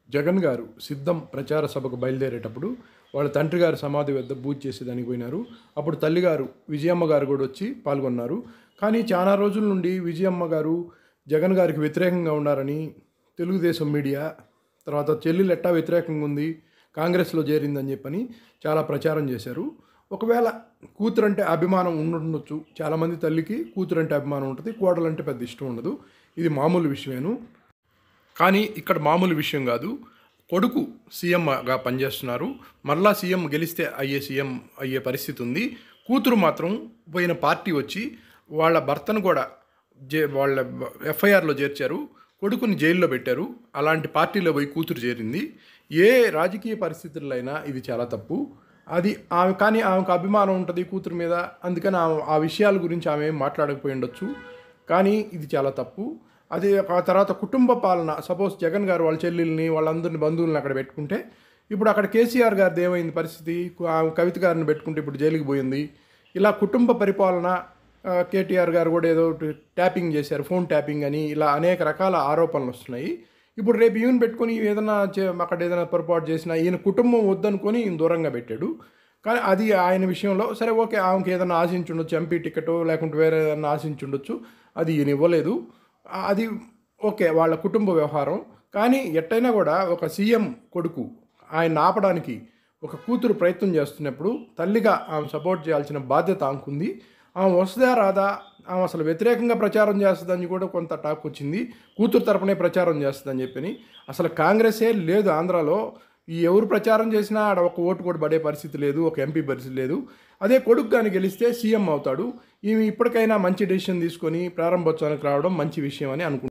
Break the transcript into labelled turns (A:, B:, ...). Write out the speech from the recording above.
A: జగన్ గారు సిద్ధం ప్రచార సభకు బయలుదేరేటప్పుడు వాళ్ళ తండ్రి గారి సమాధి వద్ద పూజ చేసేదానికి పోయినారు అప్పుడు తల్లిగారు విజయమ్మ గారు కూడా వచ్చి పాల్గొన్నారు కానీ చాలా రోజుల నుండి విజయమ్మ గారు జగన్ గారికి వ్యతిరేకంగా ఉన్నారని తెలుగుదేశం మీడియా తర్వాత చెల్లెలు ఎట్టా వ్యతిరేకంగా ఉంది కాంగ్రెస్లో చేరిందని చెప్పని చాలా ప్రచారం చేశారు ఒకవేళ కూతురంటే అభిమానం ఉండుండొచ్చు చాలామంది తల్లికి కూతురంటే అభిమానం ఉంటుంది కోడలంటే పెద్ద ఇష్టం ఉండదు ఇది మామూలు విషయమేను కానీ ఇక్కడ మామూలు విషయం కాదు కొడుకు సీఎంగా పనిచేస్తున్నారు మరలా సీఎం గెలిస్తే అయ్యే సీఎం అయ్యే పరిస్థితి ఉంది కూతురు మాత్రం పోయిన పార్టీ వచ్చి వాళ్ళ భర్తను కూడా జే వాళ్ళ ఎఫ్ఐఆర్లో చేర్చారు కొడుకుని జైల్లో పెట్టారు అలాంటి పార్టీలో పోయి కూతురు చేరింది ఏ రాజకీయ పరిస్థితుల్లో అయినా ఇది చాలా తప్పు అది ఆమె కానీ ఆమెకు అభిమానం ఉంటుంది కూతురు మీద అందుకని ఆమె ఆ విషయాల గురించి ఆమె ఏం మాట్లాడకపోయి ఉండొచ్చు కానీ ఇది చాలా తప్పు అది ఆ తర్వాత కుటుంబ పాలన సపోజ్ జగన్ గారు వాళ్ళ చెల్లెల్ని వాళ్ళందరిని బంధువులను అక్కడ పెట్టుకుంటే ఇప్పుడు అక్కడ కేసీఆర్ గారిది ఏమైంది పరిస్థితి ఆ కవిత గారిని పెట్టుకుంటే ఇప్పుడు జైలుకి పోయింది ఇలా కుటుంబ పరిపాలన ఆ, కేటీఆర్ గారు కూడా ఏదో ఒకటి ట్యాపింగ్ చేశారు ఫోన్ ట్యాపింగ్ అని ఇలా అనేక రకాల ఆరోపణలు వస్తున్నాయి ఇప్పుడు రేపు ఈయన పెట్టుకొని ఏదైనా చే- అక్కడ ఏదైనా పొరపాటు చేసినా ఈయన కుటుంబం వద్దనుకొని ఈయన దూరంగా పెట్టాడు కానీ అది ఆయన విషయంలో సరే ఓకే ఆమెకి ఏదైనా ఆశించుండొచ్చు ఎంపీ టికెట్ లేకుంటే వేరే ఏదైనా ఆశించుండొచ్చు అది ఈయన ఇవ్వలేదు ఆ, అది ఓకే వాళ్ళ కుటుంబ వ్యవహారం కానీ ఎట్టయినా కూడా ఒక సీఎం కొడుకు ఆయన ఆపడానికి ఒక కూతురు ప్రయత్నం చేస్తున్నప్పుడు తల్లిగా ఆమె సపోర్ట్ చేయాల్సిన బాధ్యత ఆమెకుంది ఆమె వస్తుందా రాదా ఆమె అసలు వ్యతిరేకంగా ప్రచారం చేస్తుందని కూడా కొంత టాక్ వచ్చింది కూతురు తరపునే ప్రచారం చేస్తుందని చెప్పని అసలు కాంగ్రెసే లేదు ఆంధ్రాలో ఈ ఎవరు ప్రచారం చేసినా ఆడ ఒక ఓటు కూడా పడే పరిస్థితి లేదు ఒక ఎంపీ పరిస్థితి లేదు అదే కొడుకు కానీ గెలిస్తే సీఎం అవుతాడు ఈమె ఇప్పటికైనా మంచి డెసిషన్ తీసుకొని ప్రారంభోత్సవానికి రావడం మంచి విషయం అని అనుకుంటున్నాను